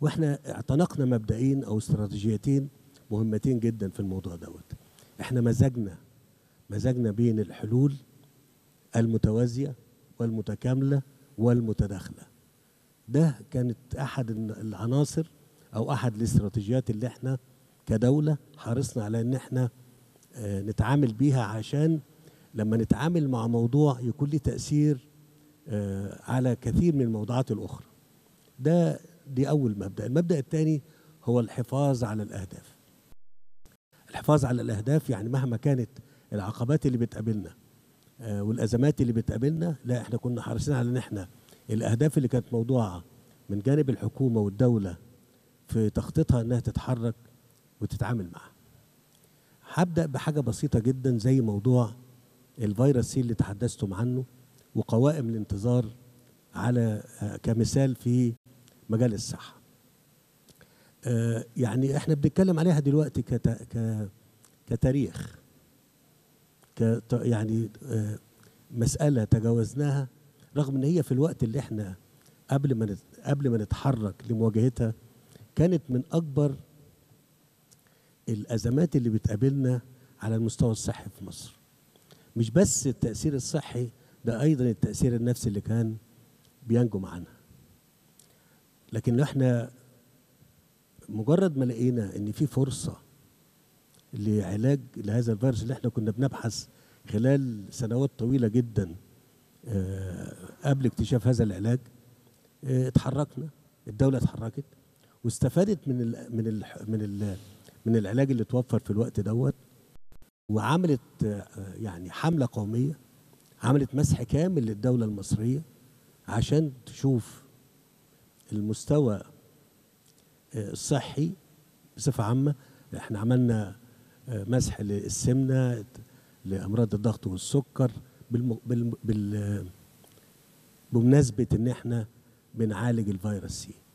واحنا اعتنقنا مبدئين او استراتيجيتين مهمتين جدا في الموضوع دوت احنا مزجنا مزجنا بين الحلول المتوازيه والمتكامله والمتداخله ده كانت احد العناصر او احد الاستراتيجيات اللي احنا كدوله حرصنا على ان احنا آه، نتعامل بيها عشان لما نتعامل مع موضوع يكون له تاثير آه، على كثير من الموضوعات الاخرى ده دي اول مبدا المبدا الثاني هو الحفاظ على الاهداف الحفاظ على الاهداف يعني مهما كانت العقبات اللي بتقابلنا آه، والازمات اللي بتقابلنا لا احنا كنا حريصين على ان احنا الاهداف اللي كانت موضوعه من جانب الحكومه والدوله في تخطيطها انها تتحرك وتتعامل معها هبدا بحاجه بسيطه جدا زي موضوع الفيروس سي اللي تحدثتم عنه وقوائم الانتظار على آه، كمثال في مجال الصحه آه، يعني احنا بنتكلم عليها دلوقتي كت... ك... كتاريخ ك... يعني آه، مسألة تجاوزناها رغم ان هي في الوقت اللي احنا قبل ما نت... قبل ما نتحرك لمواجهتها كانت من اكبر الازمات اللي بتقابلنا على المستوى الصحي في مصر مش بس التأثير الصحي ده ايضا التأثير النفسي اللي كان بينجم عنها لكن احنا مجرد ما لقينا ان في فرصه لعلاج لهذا الفيروس اللي احنا كنا بنبحث خلال سنوات طويله جدا آه، قبل اكتشاف هذا العلاج آه، اتحركنا الدوله اتحركت واستفادت من ال من ال من ال من العلاج اللي توفر في الوقت دوت وعملت آه، يعني حمله قوميه عملت مسح كامل للدوله المصريه عشان تشوف المستوى الصحي بصفة عامة احنا عملنا مسح للسمنة لأمراض الضغط والسكر بالم... بال... بال... بمناسبة ان احنا بنعالج الفيروس سي